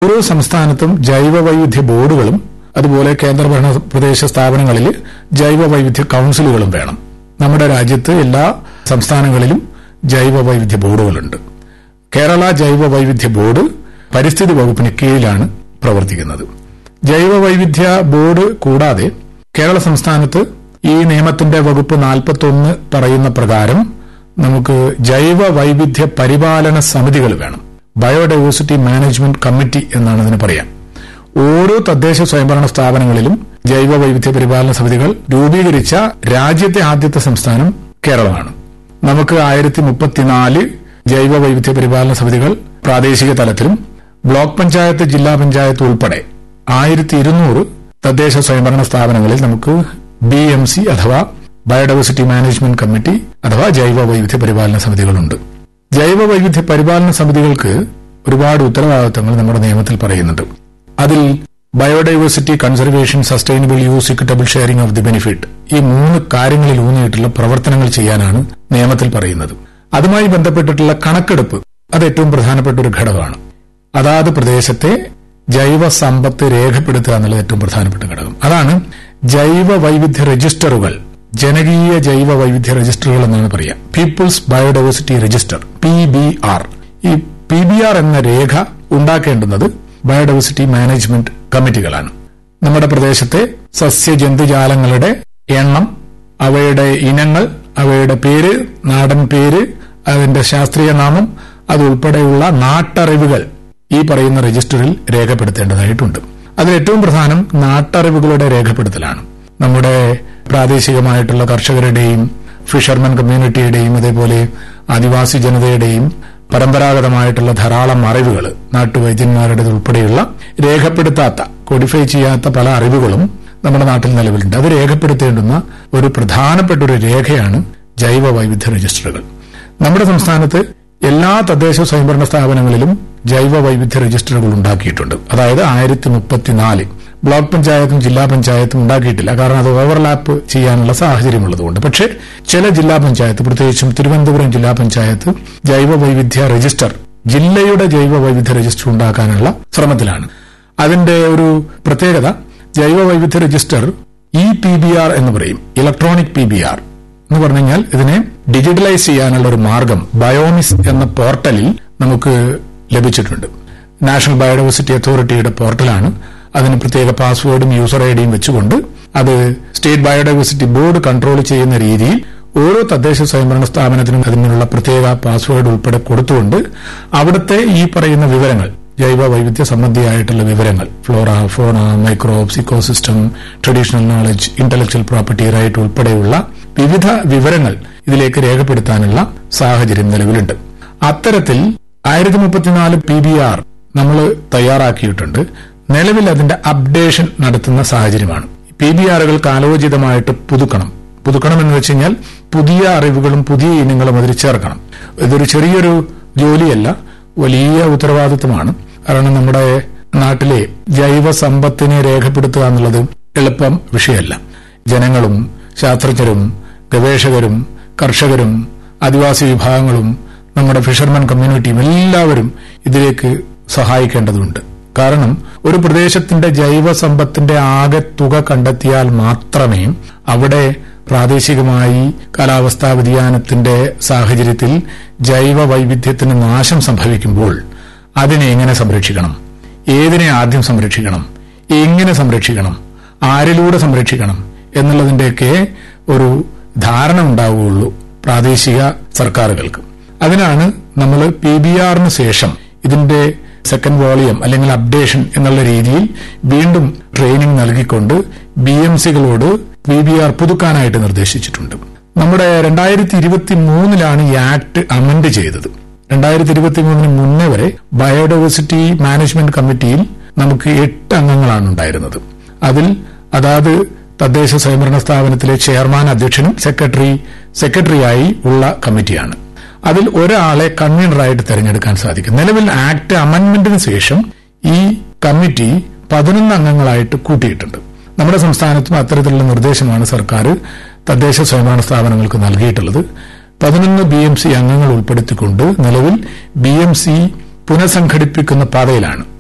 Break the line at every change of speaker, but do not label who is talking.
ഓരോ സംസ്ഥാനത്തും ജൈവ വൈവിധ്യ ബോർഡുകളും അതുപോലെ കേന്ദ്രഭരണ പ്രദേശ സ്ഥാപനങ്ങളിൽ ജൈവ വൈവിധ്യ കൌൺസിലുകളും വേണം നമ്മുടെ രാജ്യത്ത് എല്ലാ സംസ്ഥാനങ്ങളിലും ജൈവ വൈവിധ്യ ബോർഡുകളുണ്ട് കേരള ജൈവ വൈവിധ്യ ബോർഡ് പരിസ്ഥിതി വകുപ്പിന് കീഴിലാണ് പ്രവർത്തിക്കുന്നത് ജൈവ വൈവിധ്യ ബോർഡ് കൂടാതെ കേരള സംസ്ഥാനത്ത് ഈ നിയമത്തിന്റെ വകുപ്പ് നാൽപ്പത്തൊന്ന് പറയുന്ന പ്രകാരം നമുക്ക് ജൈവ വൈവിധ്യ പരിപാലന സമിതികൾ വേണം ബയോഡൈവേഴ്സിറ്റി മാനേജ്മെന്റ് കമ്മിറ്റി എന്നാണ് ഇതിന് പറയാം ഓരോ തദ്ദേശ സ്വയംഭരണ സ്ഥാപനങ്ങളിലും ജൈവ വൈവിധ്യ പരിപാലന സമിതികൾ രൂപീകരിച്ച രാജ്യത്തെ ആദ്യത്തെ സംസ്ഥാനം കേരളമാണ് നമുക്ക് ആയിരത്തി മുപ്പത്തിനാല് ജൈവ വൈവിധ്യ പരിപാലന സമിതികൾ പ്രാദേശിക തലത്തിലും ബ്ലോക്ക് പഞ്ചായത്ത് ജില്ലാ പഞ്ചായത്ത് ഉൾപ്പെടെ ആയിരത്തി ഇരുന്നൂറ് തദ്ദേശ സ്വയംഭരണ സ്ഥാപനങ്ങളിൽ നമുക്ക് ബി എം സി അഥവാ ബയോഡൈവേഴ്സിറ്റി മാനേജ്മെന്റ് കമ്മിറ്റി അഥവാ ജൈവ വൈവിധ്യ പരിപാലന സമിതികളുണ്ട് ജൈവ വൈവിധ്യ പരിപാലന സമിതികൾക്ക് ഒരുപാട് ഉത്തരവാദിത്തങ്ങൾ നമ്മുടെ നിയമത്തിൽ പറയുന്നുണ്ട് അതിൽ biodiversity conservation sustainable use equitable sharing of the benefit ഈ മൂന്ന് കാര്യങ്ങളിൽ ഊന്നിയിട്ടുള്ള പ്രവർത്തനങ്ങൾ ചെയ്യാനാണ് നിയമത്തിൽ പറയുന്നത് അതുമായി ബന്ധപ്പെട്ടിട്ടുള്ള കണക്കെടുപ്പ് അത് ഏറ്റവും പ്രധാനപ്പെട്ട ഒരു ഘടകമാണ് അതാത് പ്രദേശത്തെ ജൈവ സമ്പത്ത് രേഖപ്പെടുത്തുക എന്നുള്ളത് ഏറ്റവും പ്രധാനപ്പെട്ട ഘടകം അതാണ് ജൈവ വൈവിധ്യ രജിസ്റ്ററുകൾ ജനകീയ ജൈവ വൈവിധ്യ രജിസ്റ്ററുകൾ എന്നാണ് പറയുക people's biodiversity register P B R ഈ പി ബി ആർ എന്ന രേഖ ഉണ്ടാക്കേണ്ടുന്നത് ബയോഡൈവേഴ്സിറ്റി മാനേജ്മെന്റ് കമ്മിറ്റികളാണ് നമ്മുടെ പ്രദേശത്തെ സസ്യജന്തുജാലങ്ങളുടെ എണ്ണം അവയുടെ ഇനങ്ങൾ അവയുടെ പേര് നാടൻ പേര് അതിന്റെ ശാസ്ത്രീയ നാമം അതുൾപ്പെടെയുള്ള നാട്ടറിവുകൾ ഈ പറയുന്ന രജിസ്റ്ററിൽ രേഖപ്പെടുത്തേണ്ടതായിട്ടുണ്ട് അതിൽ ഏറ്റവും പ്രധാനം നാട്ടറിവുകളുടെ രേഖപ്പെടുത്തലാണ് നമ്മുടെ പ്രാദേശികമായിട്ടുള്ള കർഷകരുടെയും ഫിഷർമൻ കമ്മ്യൂണിറ്റിയുടെയും അതേപോലെ ആദിവാസി ജനതയുടെയും പരമ്പരാഗതമായിട്ടുള്ള ധാരാളം അറിവുകൾ നാട്ടുവൈദ്യന്മാരുടേത് ഉൾപ്പെടെയുള്ള രേഖപ്പെടുത്താത്ത കോഡിഫൈ ചെയ്യാത്ത പല അറിവുകളും നമ്മുടെ നാട്ടിൽ നിലവിലുണ്ട് അത് രേഖപ്പെടുത്തേണ്ടുന്ന ഒരു പ്രധാനപ്പെട്ട ഒരു രേഖയാണ് ജൈവ വൈവിധ്യ രജിസ്റ്ററുകൾ നമ്മുടെ സംസ്ഥാനത്ത് എല്ലാ തദ്ദേശ സ്വയംഭരണ സ്ഥാപനങ്ങളിലും ജൈവ വൈവിധ്യ രജിസ്റ്ററുകൾ ഉണ്ടാക്കിയിട്ടുണ്ട് അതായത് ആയിരത്തി മുപ്പത്തിനാല് ബ്ലോക്ക് പഞ്ചായത്തും ജില്ലാ പഞ്ചായത്തും ഉണ്ടാക്കിയിട്ടില്ല കാരണം അത് ഓവർലാപ്പ് ചെയ്യാനുള്ള സാഹചര്യമുള്ളതുകൊണ്ട് പക്ഷേ ചില ജില്ലാ പഞ്ചായത്ത് പ്രത്യേകിച്ചും തിരുവനന്തപുരം ജില്ലാ പഞ്ചായത്ത് ജൈവ വൈവിധ്യ രജിസ്റ്റർ ജില്ലയുടെ ജൈവ വൈവിധ്യ രജിസ്റ്റർ ഉണ്ടാക്കാനുള്ള ശ്രമത്തിലാണ് അതിന്റെ ഒരു പ്രത്യേകത ജൈവ വൈവിധ്യ register E P B R എന്ന് പറയും ഇലക്ട്രോണിക് പി ബി ആർ എന്ന് പറഞ്ഞു കഴിഞ്ഞാൽ ഇതിനെ ഡിജിറ്റലൈസ് ചെയ്യാനുള്ള ഒരു മാർഗം ബയോമിസ് എന്ന പോർട്ടലിൽ നമുക്ക് ലഭിച്ചിട്ടുണ്ട് നാഷണൽ ബയോഡൈവേഴ്സിറ്റി അതോറിറ്റിയുടെ പോർട്ടലാണ് അതിന് പ്രത്യേക പാസ്വേഡും യൂസർ ഐഡിയും വെച്ചുകൊണ്ട് അത് സ്റ്റേറ്റ് ബയോഡൈവേഴ്സിറ്റി ബോർഡ് കൺട്രോൾ ചെയ്യുന്ന രീതിയിൽ ഓരോ തദ്ദേശ സ്വയംഭരണ സ്ഥാപനത്തിനും അതിനുള്ള പ്രത്യേക പാസ്വേഡ് ഉൾപ്പെടെ കൊടുത്തുകൊണ്ട് അവിടുത്തെ ഈ പറയുന്ന വിവരങ്ങൾ ജൈവ വൈവിധ്യ സംബന്ധിയായിട്ടുള്ള വിവരങ്ങൾ flora fauna microbes ecosystem traditional knowledge intellectual property right ഉൾപ്പെടെയുള്ള വിവിധ വിവരങ്ങൾ ഇതിലേക്ക് രേഖപ്പെടുത്താനുള്ള സാഹചര്യം നിലവിലുണ്ട് അത്തരത്തിൽ ആയിരത്തി മുപ്പത്തിനാല് പി ബി ആർ നമ്മൾ തയ്യാറാക്കിയിട്ടുണ്ട് നിലവിൽ അതിന്റെ അപ്ഡേഷൻ നടത്തുന്ന സാഹചര്യമാണ് പി ബി ആറുകൾ കാലോചിതമായിട്ട് പുതുക്കണം പുതുക്കണം എന്ന് വെച്ച് കഴിഞ്ഞാൽ പുതിയ അറിവുകളും പുതിയ ഇനങ്ങളും അതിൽ ചേർക്കണം ഇതൊരു ചെറിയൊരു ജോലിയല്ല വലിയ ഉത്തരവാദിത്വമാണ് കാരണം നമ്മുടെ നാട്ടിലെ ജൈവ സമ്പത്തിനെ രേഖപ്പെടുത്തുക എന്നുള്ളത് എളുപ്പം വിഷയമല്ല ജനങ്ങളും ശാസ്ത്രജ്ഞരും ഗവേഷകരും കർഷകരും ആദിവാസി വിഭാഗങ്ങളും നമ്മുടെ ഫിഷർമാൻ കമ്മ്യൂണിറ്റിയും എല്ലാവരും ഇതിലേക്ക് സഹായിക്കേണ്ടതുണ്ട് കാരണം ഒരു പ്രദേശത്തിന്റെ ജൈവ സമ്പത്തിന്റെ ആകെ തുക കണ്ടെത്തിയാൽ മാത്രമേ അവിടെ പ്രാദേശികമായി കാലാവസ്ഥാ വ്യതിയാനത്തിന്റെ സാഹചര്യത്തിൽ ജൈവ വൈവിധ്യത്തിന് നാശം സംഭവിക്കുമ്പോൾ അതിനെ എങ്ങനെ സംരക്ഷിക്കണം ഏതിനെ ആദ്യം സംരക്ഷിക്കണം എങ്ങനെ സംരക്ഷിക്കണം ആരിലൂടെ സംരക്ഷിക്കണം എന്നുള്ളതിന്റെയൊക്കെ ഒരു ധാരണ ഉണ്ടാവുകയുള്ളൂ പ്രാദേശിക സർക്കാരുകൾക്ക് അതിനാണ് നമ്മൾ പി ബി ആറിന് ശേഷം ഇതിന്റെ സെക്കൻഡ് വോളിയം അല്ലെങ്കിൽ അപ്ഡേഷൻ എന്നുള്ള രീതിയിൽ വീണ്ടും ട്രെയിനിങ് നൽകിക്കൊണ്ട് ബി എം സികളോട് പി ബി ആർ പുതുക്കാനായിട്ട് നിർദ്ദേശിച്ചിട്ടുണ്ട് നമ്മുടെ രണ്ടായിരത്തി ഇരുപത്തി മൂന്നിലാണ് ഈ ആക്ട് അമെന്റ് ചെയ്തത് രണ്ടായിരത്തി ഇരുപത്തി മൂന്നിന് മുന്നേ വരെ ബയോഡൈവേഴ്സിറ്റി മാനേജ്മെന്റ് കമ്മിറ്റിയിൽ നമുക്ക് എട്ട് അംഗങ്ങളാണ് ഉണ്ടായിരുന്നത് അതിൽ അതാത് തദ്ദേശ സ്വയംഭരണ സ്ഥാപനത്തിലെ ചെയർമാൻ അധ്യക്ഷനും സെക്രട്ടറി സെക്രട്ടറിയായി ഉള്ള കമ്മിറ്റിയാണ് അതിൽ ഒരാളെ കൺവീനറായിട്ട് തെരഞ്ഞെടുക്കാൻ സാധിക്കും നിലവിൽ ആക്ട് അമെന്റ്മെന്റിന് ശേഷം ഈ കമ്മിറ്റി പതിനൊന്ന് അംഗങ്ങളായിട്ട് കൂട്ടിയിട്ടുണ്ട് നമ്മുടെ സംസ്ഥാനത്തും അത്തരത്തിലുള്ള നിർദ്ദേശമാണ് സർക്കാർ തദ്ദേശ സ്വയംഭരണ സ്ഥാപനങ്ങൾക്ക് നൽകിയിട്ടുള്ളത് പതിനൊന്ന് ബി എം സി അംഗങ്ങൾ ഉൾപ്പെടുത്തിക്കൊണ്ട് നിലവിൽ ബി എം സി പുനഃസംഘടിപ്പിക്കുന്ന പാതയിലാണ്